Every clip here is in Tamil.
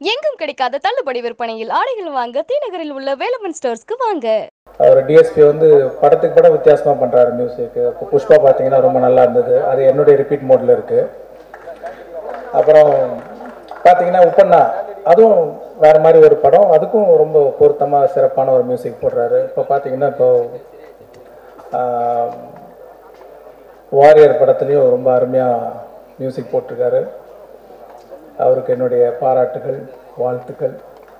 எங்கும் கிடைக்காத தள்ளுபடி விற்பனையில் ஆடைகள் வாங்க தீநகரில் உள்ள வேலவன் ஸ்டோர்ஸ்க்கு வாங்க அவர் டிஎஸ்பி வந்து படத்துக்கு படம் வித்தியாசமாக பண்ணுறாரு மியூசிக் இப்போ புஷ்பா பார்த்தீங்கன்னா ரொம்ப நல்லா இருந்தது அது என்னுடைய ரிப்பீட் மோடில் இருக்குது அப்புறம் பார்த்தீங்கன்னா உப்பண்ணா அதுவும் வேறு மாதிரி ஒரு படம் அதுக்கும் ரொம்ப பொருத்தமாக சிறப்பான ஒரு மியூசிக் போடுறாரு இப்போ பார்த்தீங்கன்னா இப்போ வாரியர் படத்துலேயும் ரொம்ப அருமையாக மியூசிக் போட்டிருக்காரு அவருக்கு என்னுடைய பாராட்டுகள் வாழ்த்துக்கள்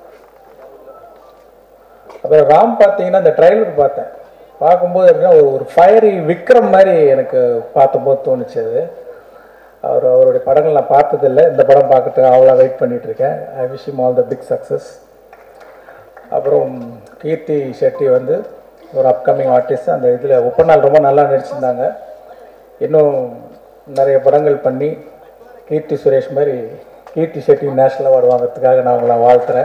அப்புறம் ராம் பார்த்தீங்கன்னா இந்த ட்ரைலர் பார்த்தேன் பார்க்கும்போது எப்படின்னா ஒரு ஒரு ஃபயரி விக்ரம் மாதிரி எனக்கு பார்த்தபோது தோணுச்சு அது அவர் அவருடைய படங்கள் நான் பார்த்ததில்லை இந்த படம் பார்க்கறதுக்கு அவ்வளோ வெயிட் பண்ணிட்டு இருக்கேன் I wish him all the big success அப்புறம் கீர்த்தி ஷெட்டி வந்து ஒரு அப்கமிங் ஆர்டிஸ்ட் அந்த இதில் ஒப்பநாள் ரொம்ப நல்லா நடிச்சிருந்தாங்க இன்னும் நிறைய படங்கள் பண்ணி கீர்த்தி சுரேஷ் மாதிரி கீர்த்தி ஷெட்டி நேஷனல் அவார்டு வாங்குறதுக்காக நான் உங்களை வாழ்த்துறேன்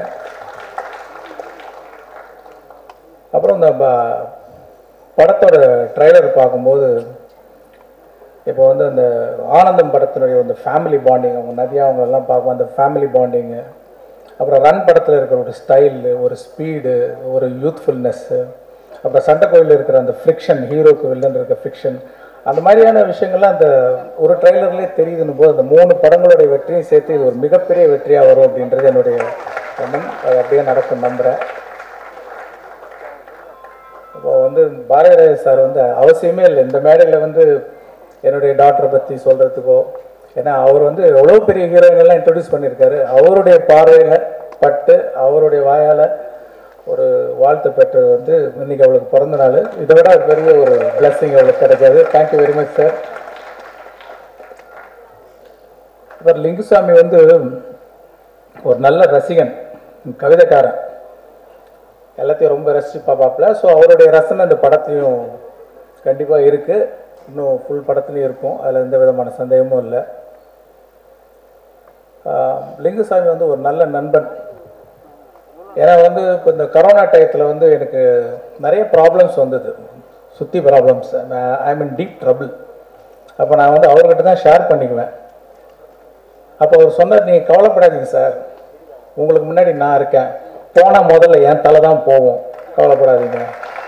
அப்புறம் இந்த ப- படத்தோட ட்ரைலர் பார்க்கும்போது இப்போ வந்து அந்த ஆனந்தம் படத்தினுடைய அந்த ஃபேமிலி பாண்டிங் அவங்க நதியா அவங்க எல்லாம் பார்ப்போம் அந்த ஃபேமிலி பாண்டிங்கு அப்புறம் ரன் படத்தில் இருக்கிற ஒரு ஸ்டைலு ஒரு ஸ்பீடு ஒரு யூத்ஃபுல்னஸ்ஸு அப்புறம் சண்டைக்கோயிலில் இருக்கிற அந்த ஃப்ரிக்ஷன் ஹீரோக்கு வில்லன் இருக்க ஃப்ரிக்ஷன் அந்த மாதிரியான விஷயங்கள்லாம் அந்த ஒரு ட்ரைலர்லேயே தெரியுதுன்னு போது அந்த மூணு படங்களுடைய வெற்றியும் சேர்த்து இது ஒரு மிகப்பெரிய வெற்றியாக வரும் அப்படின்றது என்னுடைய எண்ணம் அது அப்படியே நடக்கும் நம்புகிறேன் இப்போ வந்து பாரதிராஜ சார் வந்து அவசியமே இல்லை இந்த மேடையில் வந்து என்னுடைய டாக்டரை பற்றி சொல்கிறதுக்கோ ஏன்னா அவர் வந்து எவ்வளோ பெரிய ஹீரோயினெல்லாம் இன்ட்ரடியூஸ் பண்ணியிருக்காரு அவருடைய பார்வையில் பட்டு அவருடைய வாயால் ஒரு வாழ்த்து பெற்றது வந்து இன்னைக்கு அவளுக்கு பிறந்த நாள் இதை விட பெரிய ஒரு blessing அவளுக்கு கிடைக்காது தேங்க்யூ வெரி மச் சார் இவர் லிங்குசாமி வந்து ஒரு நல்ல ரசிகன் கவிதைக்காரன் எல்லாத்தையும் ரொம்ப ரசித்து பார்ப்பாப்புல ஸோ அவருடைய ரசனை அந்த படத்துலையும் கண்டிப்பாக இருக்குது இன்னும் ஃபுல் படத்துலையும் இருக்கும் அதில் எந்த விதமான சந்தேகமும் இல்லை ஆஹ் லிங்குசாமி வந்து ஒரு நல்ல நண்பன் ஏன்னா வந்து இப்போ இந்த கரோனா டயத்தில் வந்து எனக்கு நிறைய ப்ராப்ளம்ஸ் வந்தது சுற்றி problems I mean deep trouble அப்போ நான் வந்து அவர்கிட்ட தான் ஷேர் பண்ணிக்குவேன் அப்போ அவர் சொன்னார் நீங்கள் கவலைப்படாதீங்க சார் உங்களுக்கு முன்னாடி நான் இருக்கேன் போனால் முதல்ல என் தலை தான் போவோம் கவலைப்படாதீங்க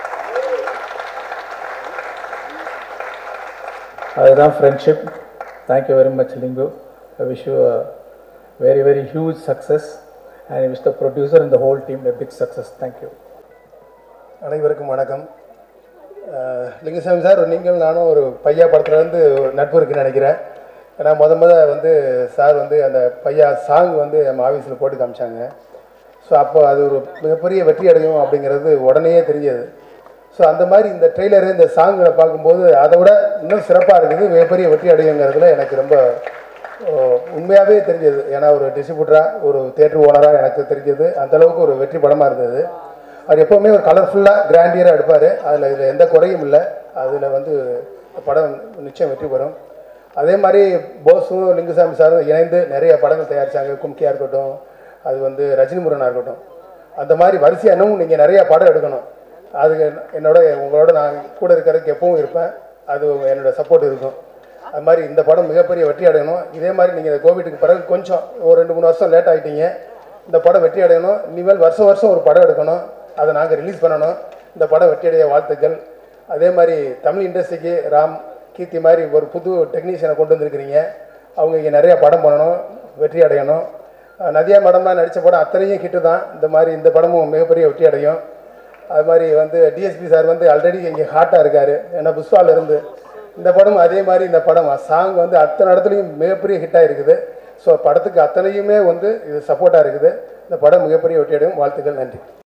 அதுதான் friendship thank you very much Lingu I wish you very very huge success and wish the producer இந்த whole team a big success thank you அனைவருக்கும் வணக்கம் அஹ் லிங்குசாமி சார் நீங்கள் நானும் ஒரு பையா படத்துலேருந்து நட்பு இருக்குன்னு நினைக்கிறேன் ஏன்னா முத முத வந்து சார் வந்து அந்த பையா சாங் வந்து நம்ம ஆஃபீஸில் போட்டு காமிச்சாங்க ஸோ அப்போ அது ஒரு மிகப்பெரிய வெற்றி அடையும் அப்படிங்கிறது உடனே தெரிஞ்சது ஸோ அந்த மாதிரி இந்த ட்ரெய்லரு இந்த சாங்களை பார்க்கும்போது அதை விட இன்னும் சிறப்பாக இருக்குது மிகப்பெரிய வெற்றி அடையுங்கிறதுல எனக்கு ரொம்ப உண்மையாகவே தெரிஞ்சது ஏன்னா ஒரு டிஸ்ட்ரிபியூட்டராக ஒரு தேட்டர் ஓனராக எனக்கு தெரிஞ்சது அந்த அளவுக்கு ஒரு வெற்றி படமாக இருந்தது அவர் எப்போவுமே ஒரு கலர்ஃபுல்லாக கிராண்டியராக எடுப்பார் அதில் இதில் எந்த குறையும் இல்லை அதில் வந்து படம் நிச்சயம் வெற்றி பெறும் அதே மாதிரி போஸும் லிங்குசாமி சாரும் இணைந்து நிறைய படங்கள் தயாரித்தாங்க கும்கியாக இருக்கட்டும் அது வந்து ரஜினி முருகனாக இருக்கட்டும் அந்த மாதிரி வரிசையாக இன்னும் நீங்கள் நிறைய படம் எடுக்கணும் அதுக்கு என்னோட உங்களோட நான் கூட இருக்கிறதுக்கு எப்பவும் இருப்பேன் அது என்னோட சப்போர்ட் இருக்கும் அது மாதிரி இந்த படம் மிகப்பெரிய வெற்றி அடையணும் இதே மாதிரி நீங்கள் இந்த கோவிட்டுக்கு பிறகு கொஞ்சம் ஒரு ரெண்டு மூணு வருஷம் லேட் ஆகிட்டீங்க இந்த படம் வெற்றி அடையணும் இனிமேல் வருஷம் வருஷம் ஒரு படம் எடுக்கணும் அதை நாங்கள் ரிலீஸ் பண்ணணும் இந்த படம் வெற்றி அடைய வாழ்த்துக்கள் அதே மாதிரி தமிழ் இண்டஸ்ட்ரிக்கு ராம் கீர்த்தி மாதிரி ஒரு புது டெக்னீஷியனை கொண்டு வந்திருக்கிறீங்க அவங்க இங்கே நிறைய படம் பண்ணணும் வெற்றி அடையணும் அஹ் நதியா மேடம்லாம் நடித்த படம் அத்தனையும் ஹிட்டு தான் இந்த மாதிரி இந்த படமும் மிகப்பெரிய வெற்றி அடையும் அது மாதிரி வந்து டிஎஸ்பி சார் வந்து ஆல்ரெடி இங்கே ஹாட்டாக இருக்கார் ஏன்னா புஷ்பால இருந்து இந்த படம் அதே மாதிரி இந்த படம் சாங் வந்து அத்தனை இடத்துலையும் மிகப்பெரிய ஹிட்டாக இருக்குது ஸோ படத்துக்கு அத்தனையுமே வந்து இது சப்போர்ட்டாக இருக்குது இந்த படம் மிகப்பெரிய வெற்றி அடையும் வாழ்த்துக்கள் நன்றி